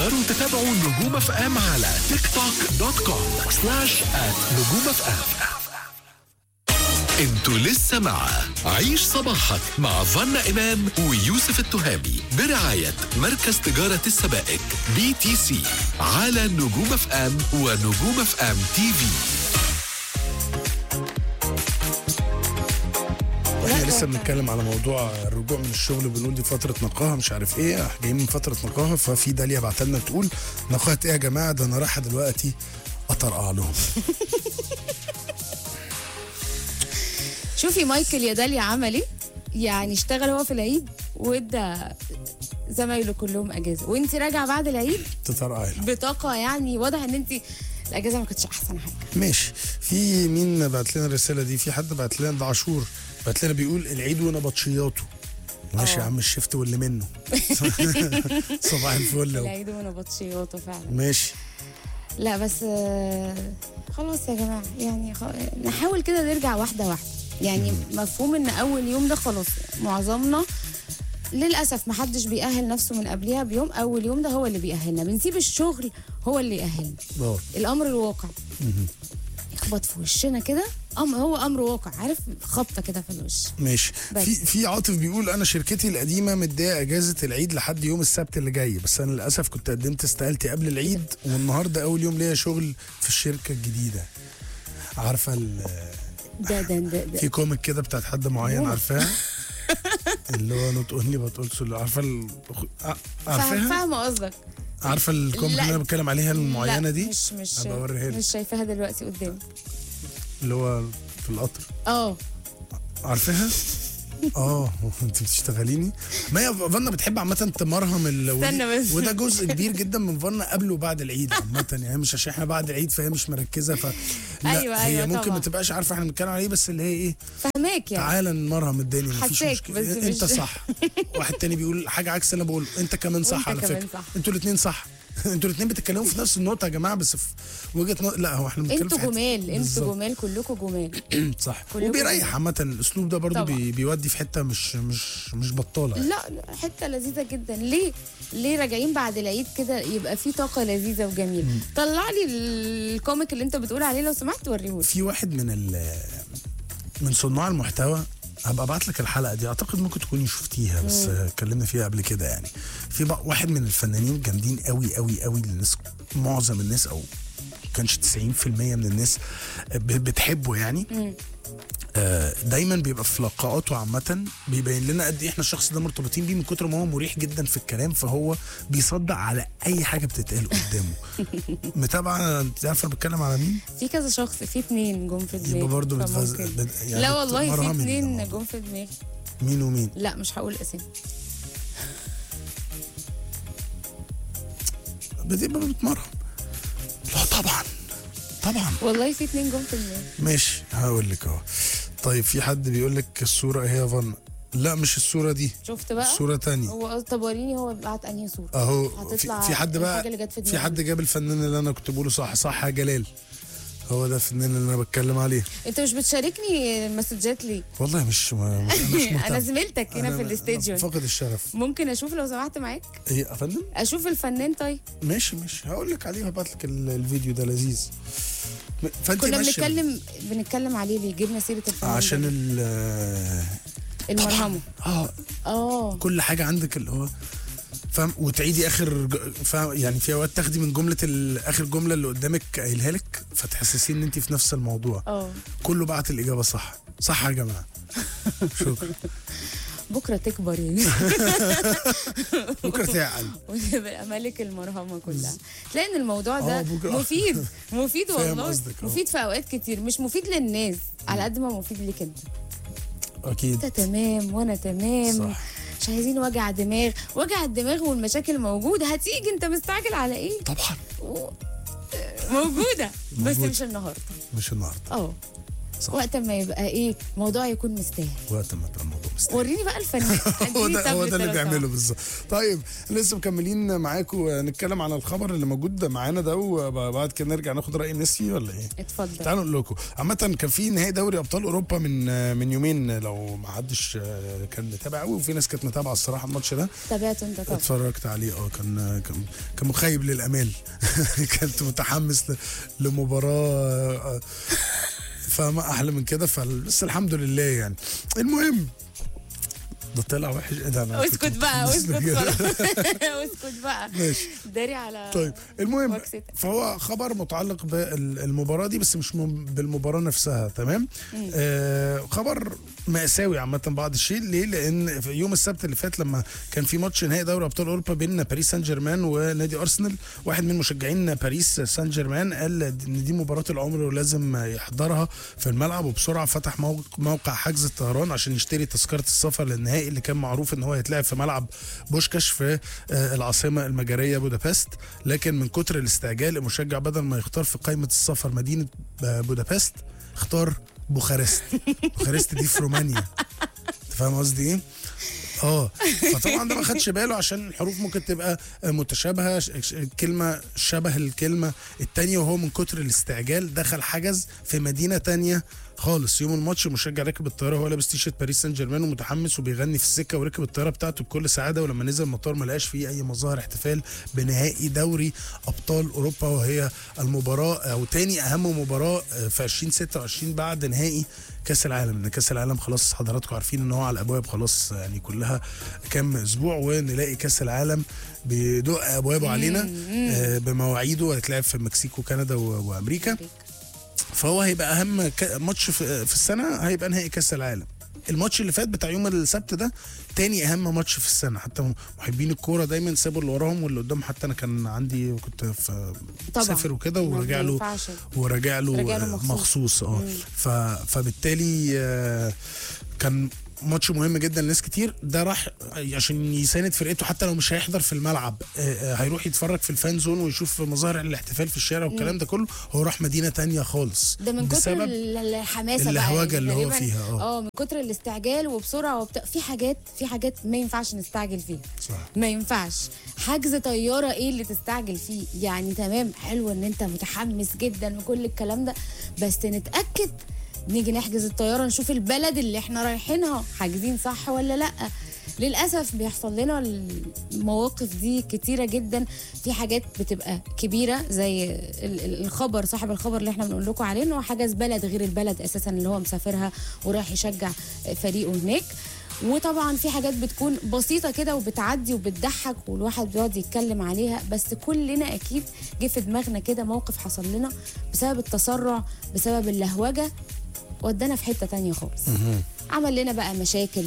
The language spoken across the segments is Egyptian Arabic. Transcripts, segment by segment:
تقدروا تتابعوا نجوم اف ام على تيك توك دوت كوم سلاش ات نجوم اف ام انتوا لسه مع عيش صباحك مع فنا امام ويوسف التهامي برعايه مركز تجاره السبائك بي تي سي على نجوم اف ام ونجوم اف ام تي في احنا لسه بنتكلم على موضوع الرجوع من الشغل بنقول دي فتره نقاهه مش عارف ايه احنا جايين من فتره نقاهه ففي داليا بعت لنا تقول نقاهه ايه يا جماعه ده انا رايحه دلوقتي اطرقع لهم شوفي مايكل يا داليا عمل ايه يعني اشتغل هو في العيد وادى زمايله كلهم اجازه وانت راجعه بعد العيد تطرقعي لهم بطاقه يعني واضح ان انت الاجازه ما كانتش احسن حاجه ماشي في مين بعت لنا الرساله دي في حد بعت لنا ده عاشور بعت لنا بيقول العيد ونبطشياته ماشي يا آه. عم الشفت واللي منه صباح الفل أهو. العيد ونبطشياته فعلا ماشي لا بس آه، خلاص يا جماعه يعني خ... نحاول كده نرجع واحده واحده يعني مفهوم ان اول يوم ده خلاص معظمنا للاسف محدش بيأهل نفسه من قبلها بيوم اول يوم ده هو اللي بيأهلنا بنسيب الشغل هو اللي يأهلنا اه الامر الواقع يخبط في وشنا كده أم هو امر واقع عارف خبطه كده في الوش ماشي بس. في في عاطف بيقول انا شركتي القديمه مديه اجازه العيد لحد يوم السبت اللي جاي بس انا للاسف كنت قدمت استقالتي قبل العيد والنهارده اول يوم ليا شغل في الشركه الجديده عارفه ال- ده ده ده, ده. في كوميك كده بتاعت حد معين أوه. عارفاها اللي هو نوت اونلي بتقولش عارفه ال... ع- فاهم- عارفاها فاهمه قصدك عارفه الكوميك لا. اللي انا بتكلم عليها المعينه لا، دي مش مش هبقى اوريها لك. مش شايفاها دلوقتي قدامي اللي هو في القطر اه عارفاها؟ اه انت بتشتغليني ما هي فانا بتحب عامه تمرهم ال... استنى ودي- بس. وده جزء كبير جدا من فانا قبل وبعد العيد عامه يعني مش عشان احنا بعد العيد فهي مش مركزه ف لا أيوة، هي أيوة ممكن طبعا. ما تبقاش عارفه احنا بنتكلم على ايه بس اللي هي ايه فهماك يعني تعالى نمرهم الدنيا مفيش حساك، مشكله بس مش- انت صح واحد تاني بيقول حاجه عكس اللي انا بقوله انت كمان صح وأنت على كمان فكره صح. انتوا الاثنين صح انتوا الاثنين بتتكلموا في نفس النقطه يا جماعه بس في وجهه نظر لا هو احنا بنتكلم انتوا في حتة- جمال انتوا بالظبط. جمال كلكم جمال صح كلكم وبيريح عامة الاسلوب ده برضو طبعا. بي بيودي في حتة مش مش مش بطالة يعني. لا لا، حته لذيذه جدا ليه ليه راجعين بعد العيد كده يبقى في طاقه لذيذه وجميله طلع لي الكوميك اللي انت بتقول عليه لو سمحت وريهولي في واحد من ال من صناع المحتوى هبقى ابعت لك الحلقه دي اعتقد ممكن تكوني شفتيها بس آه، اتكلمنا فيها قبل كده يعني في بقى واحد من الفنانين الجامدين قوي قوي قوي الناس معظم الناس او كانش 90% من الناس ب- بتحبه يعني آه، دايما بيبقى في لقاءاته عامة بيبين لنا قد ايه احنا الشخص ده مرتبطين بيه من كتر ما هو مريح جدا في الكلام فهو بيصدق على اي حاجة بتتقال قدامه متابعة انت عارفة انا بتكلم على مين؟ في كذا شخص في اتنين جم في دماغي يبقى برضه فممكن. بتفز... بت... يعني لا والله في بتمرهمي اتنين الموضوع. جم في دماغي مين ومين؟ لا مش هقول اسامي بتبقى بتمرهم لا طبعا طبعا والله في اتنين جم في دماغي ماشي هقول لك اهو طيب في حد بيقول لك الصورة هي فن لا مش الصورة دي شفت بقى صورة تانية هو طب وريني هو بعت انهي صوره اهو في, هتطلع في حد الحاجة بقى اللي جت في في دماغي. حد جاب الفنان اللي انا كنت بقوله صح صح يا جلال هو ده الفنان اللي انا بتكلم عليه انت مش بتشاركني مسجات ليه والله مش ما مش مهتم. انا زميلتك هنا أنا- في أنا الاستديو فاقد الشغف ممكن اشوف لو سمحت معاك ايه يا فندم اشوف الفنان طيب ماشي ماشي هقول لك عليه وهبعت لك ال- الفيديو ده لذيذ م- فانت كنا ماشية. بنتكلم بنتكلم عليه ليه جبنا سيره الفنان عشان ده. ال المرهمه اه اه كل حاجه عندك اللي هو فاهم وتعيدي اخر ج- فاهم يعني في اوقات تاخدي من جمله ال- اخر جمله اللي قدامك قايلها لك فتحسسين ان انت في نفس الموضوع اه كله بعت الاجابه صح صح يا جماعه شكرا بكره تكبر يعني بكره تعقل وتبقى ملك المرهمه كلها تلاقي ان الموضوع ده آه، بكرة. مفيد مفيد فاهم والله قصدك، آه. مفيد في اوقات كتير مش مفيد للناس على قد ما مفيد ليك انت اكيد انت تمام وانا تمام صح. مش عايزين وجع دماغ وجع الدماغ والمشاكل موجوده هتيجي انت مستعجل على ايه طبعا و- موجوده بس موجودة. مش النهارده مش النهارده اه صح. وقت ما يبقى ايه موضوع يكون مستاهل وقت ما تبقى الموضوع تاني وريني بقى الفنان هو اديني ده هو ده تابلت اللي لو بيعمله سمحت. بالظبط طيب لسه مكملين معاكم نتكلم عن الخبر اللي موجود معانا ده وبعد كده نرجع ناخد راي الناس فيه ولا ايه اتفضل تعالوا نقول لكم عامة كان في نهائي دوري ابطال اوروبا من من يومين لو ما حدش كان متابع قوي وفي ناس كانت متابعه الصراحه الماتش ده تابعته انت طبعا اتفرجت عليه اه كان كان كان مخيب للامال كنت متحمس ل- لمباراه آه، فما احلى من كده فال- بس الحمد لله يعني المهم ده طلع وحش ايه ده أنا كنت اسكت بقى متحمس اسكت له كده. خلاص اسكت بقى ماشي داري على طيب المهم وكستك. فهو خبر متعلق بالمباراه دي بس مش م- بالمباراه نفسها تمام آه خبر مأساوي عامة بعض الشيء ليه؟ لأن في يوم السبت اللي فات لما كان في ماتش نهائي دوري أبطال أوروبا بين باريس سان جيرمان ونادي أرسنال واحد من مشجعين باريس سان جيرمان قال إن دي مباراة العمر ولازم يحضرها في الملعب وبسرعة فتح موق- موقع حجز الطيران عشان يشتري تذكرة السفر للنهائي اللي كان معروف إن هو هيتلعب في ملعب بوشكاش في آه، العاصمة المجرية بودابست لكن من كتر الاستعجال المشجع بدل ما يختار في قائمة السفر مدينة آه، بودابست اختار بوخارست بوخارست دي في رومانيا انت فاهم قصدي ايه؟ اه فطبعا ده ما خدش باله عشان الحروف ممكن تبقى متشابهه ش- ش- كلمه شبه الكلمه التانية وهو من كتر الاستعجال دخل حجز في مدينه تانية خالص يوم الماتش المشجع راكب الطياره وهو لابس تيشيرت باريس سان جيرمان ومتحمس وبيغني في السكه وركب الطياره بتاعته بكل سعاده ولما نزل المطار ما لقاش فيه اي مظاهر احتفال بنهائي دوري ابطال اوروبا وهي المباراه او تاني اهم مباراه في 2026 بعد نهائي كاس العالم ان كاس العالم خلاص حضراتكم عارفين ان هو على الابواب خلاص يعني كلها كام اسبوع ونلاقي كاس العالم بيدق ابوابه علينا آه، بمواعيده هيتلعب في المكسيك وكندا و- وامريكا فهو هيبقى اهم ك- ماتش في في السنه هيبقى نهائي كاس العالم الماتش اللي فات بتاع يوم السبت ده تاني اهم ماتش في السنه حتى محبين الكوره دايما سابوا اللي وراهم واللي قدام حتى انا كان عندي كنت في طبعاً. مسافر وكده ما ورجع له بينفعش. ورجع له رجع له آه، مخصوص. مخصوص اه ف فبالتالي آه، كان ماتش مهم جدا لناس كتير ده راح عشان يساند فرقته حتى لو مش هيحضر في الملعب آه، آه، هيروح يتفرج في الفان زون ويشوف مظاهر الاحتفال في الشارع والكلام ده كله هو راح مدينه تانية خالص ده من كتر بسبب ال- الحماسه اللهوجة بقى اللي هو غالباً- فيها، اه. اه من كتر الاستعجال وبسرعه وبتاع في حاجات في حاجات ما ينفعش نستعجل فيها صح. ما ينفعش حجز طياره ايه اللي تستعجل فيه يعني تمام حلو ان انت متحمس جدا وكل الكلام ده بس نتاكد نيجي نحجز الطياره نشوف البلد اللي احنا رايحينها حاجزين صح ولا لا للاسف بيحصل لنا المواقف دي كتيره جدا في حاجات بتبقى كبيره زي ال- ال- الخبر صاحب الخبر اللي احنا بنقول لكم عليه ان هو حجز بلد غير البلد اساسا اللي هو مسافرها ورايح يشجع فريقه هناك وطبعا في حاجات بتكون بسيطه كده وبتعدي وبتضحك والواحد بيقعد يتكلم عليها بس كلنا اكيد جه في دماغنا كده موقف حصل لنا بسبب التسرع بسبب اللهوجه ودانا في حته تانية خالص عمل لنا بقى مشاكل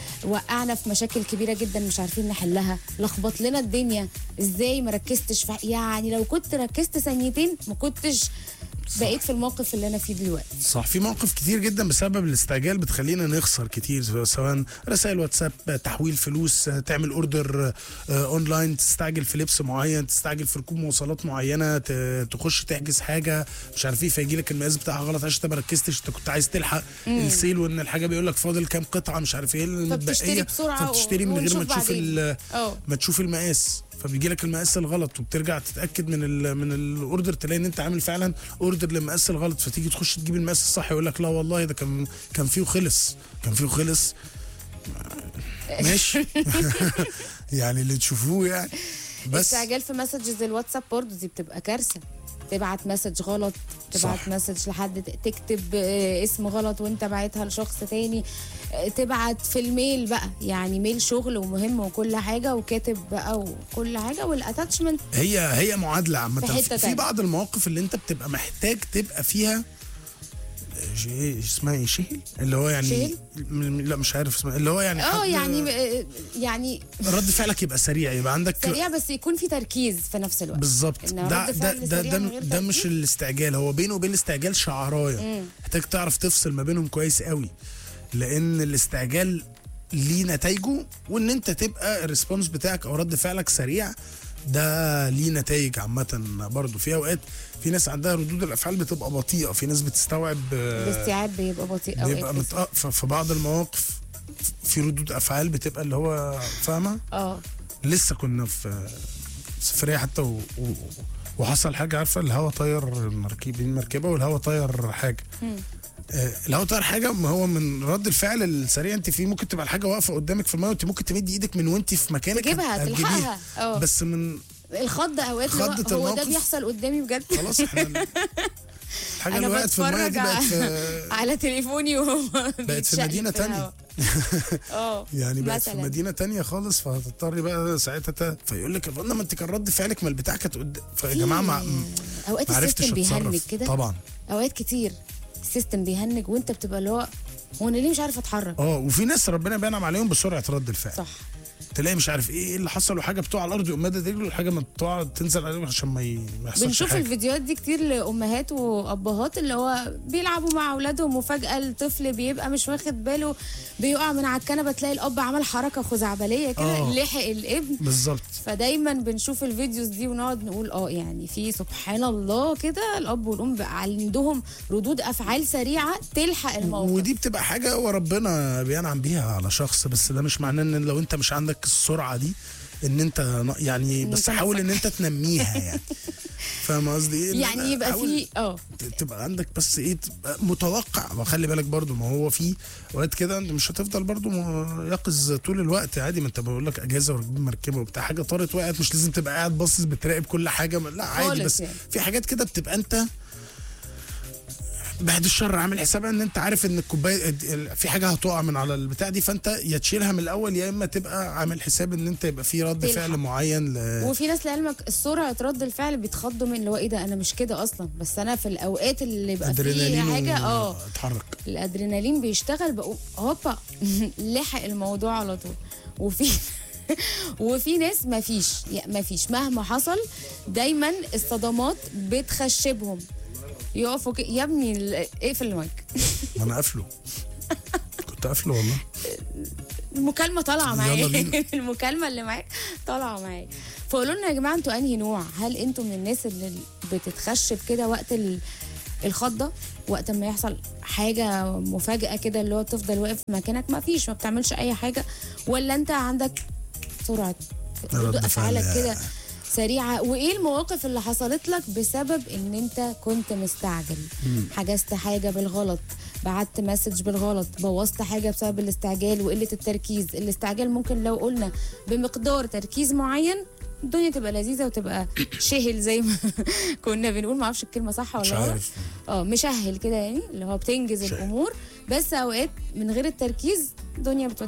وقعنا في مشاكل كبيره جدا مش عارفين نحلها لخبط لنا الدنيا ازاي ما ركزتش في يعني لو كنت ركزت ثانيتين ما كنتش بقيت في الموقف اللي انا فيه دلوقتي صح في مواقف كتير جدا بسبب الاستعجال بتخلينا نخسر كتير سواء رسائل واتساب تحويل فلوس تعمل اوردر آه، اونلاين تستعجل في لبس معين تستعجل في ركوب مواصلات معينه ت- تخش تحجز حاجه مش عارف ايه فيجي لك المقاس بتاعها غلط عشان انت ما ركزتش انت كنت عايز تلحق السيل وان الحاجه بيقول لك فاضل كام قطعه مش عارف ايه فبتشتري المتبقيه بسرعة فبتشتري من غير ونشوف ما تشوف بعدين. ال- اه. ما تشوف المقاس فبيجي لك المقاس الغلط وبترجع تتاكد من ال من الاوردر تلاقي ان انت عامل فعلا اوردر للمقاس الغلط فتيجي تخش تجيب المقاس الصح يقول لك لا والله ده كان كان فيه خلص كان فيه خلص ماشي يعني اللي تشوفوه يعني بس استعجال في مسجز الواتساب برضه دي بتبقى كارثه تبعت مسج غلط تبعت صح. مسج لحد ت- تكتب آه، اسم غلط وانت باعتها لشخص تاني آه، تبعت في الميل بقى يعني ميل شغل ومهم وكل حاجه وكاتب بقى وكل حاجه والاتاتشمنت هي هي معادله عامه في حتة في, في تانية. بعض المواقف اللي انت بتبقى محتاج تبقى فيها ش- إيه اسمها ايه شهل اللي هو يعني شهل؟ م- لا مش عارف اسمها اللي هو يعني اه حد- يعني آه، يعني رد فعلك يبقى سريع يبقى عندك سريع بس يكون في تركيز في نفس الوقت بالظبط إن ده رد ده فعل ده سريع ده, من غير ده مش تركيز. الاستعجال هو بينه وبين الاستعجال شعرايه محتاج تعرف تفصل ما بينهم كويس قوي لان الاستعجال ليه نتائجه وان انت تبقى الريسبونس بتاعك او رد فعلك سريع ده ليه نتائج عامة برضه في اوقات في ناس عندها ردود الافعال بتبقى بطيئة في ناس بتستوعب آه، الاستيعاب بيبقى بطيء قوي بيبقى متأ... ف- في بعض المواقف في ردود افعال بتبقى اللي هو فاهمه اه لسه كنا في سفريه حتى و... و... وحصل حاجه عارفه الهوا طاير مركبين مركبه والهوا طاير حاجه آه، الهوا طاير حاجه ما هو من رد الفعل السريع انت فيه ممكن تبقى الحاجه واقفه قدامك في الميه وانت ممكن تمدي ايدك من وانت في مكانك تجيبها، هت- هتجيبيها. تلحقها. اه. بس من الخض اوقات اللي هو- خضة هو ده الموقف. بيحصل قدامي بجد خلاص احنا الحاجه انا اللي وقعت في الميه بتفرج دي بقت في على تليفوني وهو بقت في بيتشقلب مدينه تانية الهوا. اه يعني بقت في مثلاً. مدينه تانية خالص فهتضطري بقى ساعتها ت- فيقول لك يا فندم ما انت كان رد فعلك ما البتاع كانت قدام فيا جماعه ما اوقات ما عرفتش السيستم بيهنج اتصرف كده طبعا اوقات كتير السيستم بيهنج وانت بتبقى اللي هو هو انا ليه مش عارفه اتحرك اه وفي ناس ربنا بينعم عليهم بسرعه رد الفعل صح تلاقي مش عارف ايه إيه اللي حصل وحاجه بتقع على الارض يقوم مادد رجله وحاجه ما تقع تنزل عليهم عشان ما ي- ما يحصلش بنشوف حاجه الفيديوهات دي كتير لامهات وابهات اللي هو بيلعبوا مع اولادهم وفجاه الطفل بيبقى مش واخد باله بيقع من على الكنبه تلاقي الاب عمل حركه خزعبليه كده آه. لحق الابن بالظبط فدايما بنشوف الفيديوز دي ونقعد نقول اه يعني في سبحان الله كده الاب والام بقى عندهم ردود افعال سريعه تلحق الموقف ودي بتبقى حاجه هو ربنا بينعم بيها على شخص بس ده مش معناه ان لو انت مش عندك السرعه دي ان انت ن- يعني إن بس أنت حاول ان نفسك. انت تنميها يعني فاهم قصدي ايه؟ يعني لا، يبقى حاول في اه ت- تبقى عندك بس ايه تبقى متوقع وخلي بالك برضو ما هو في اوقات كده انت مش هتفضل برضو م- يقظ طول الوقت عادي ما انت بقول لك اجازه وراكبين مركبه وبتاع حاجه طارت وقعت مش لازم تبقى قاعد باصص بتراقب كل حاجه لا عادي خالص بس يعني. في حاجات كده بتبقى انت بعد الشر عامل حسابها ان انت عارف ان الكوبايه ال- في حاجه هتقع من على البتاع دي فانت يا تشيلها من الاول يا اما تبقى عامل حساب ان انت يبقى في رد تلحق. فعل معين ل... وفي ناس لعلمك سرعه رد الفعل بيتخضوا من اللي هو ايه ده انا مش كده اصلا بس انا في الاوقات اللي يبقى فيه ادرينالين حاجه و- اه اتحرك الادرينالين بيشتغل بقوم هوبا لحق الموضوع على طول وفي وفي ناس ما فيش ما فيش مهما حصل دايما الصدمات بتخشبهم يقفوا ك... يا ابني ال- اقفل المايك ما انا قافله كنت قافله والله المكالمه طالعه يلا معايا بينا. المكالمه اللي معاك طالعه معايا فقولوا لنا يا جماعه انتوا انهي نوع هل انتوا من الناس اللي بتتخشب كده وقت ال- الخضه وقت ما يحصل حاجه مفاجاه كده اللي هو تفضل واقف في مكانك ما فيش ما بتعملش اي حاجه ولا انت عندك سرعه رد ردود فعل. افعالك كده سريعه وايه المواقف اللي حصلت لك بسبب ان انت كنت مستعجل حجزت حاجه بالغلط بعت مسج بالغلط بوظت حاجه بسبب الاستعجال وقله التركيز الاستعجال ممكن لو قلنا بمقدار تركيز معين الدنيا تبقى لذيذه وتبقى شهل زي ما كنا بنقول ما اعرفش الكلمه صح مش ولا غلط عارف اه مشهل كده يعني اللي هو بتنجز شهل. الامور بس اوقات من غير التركيز الدنيا بتودي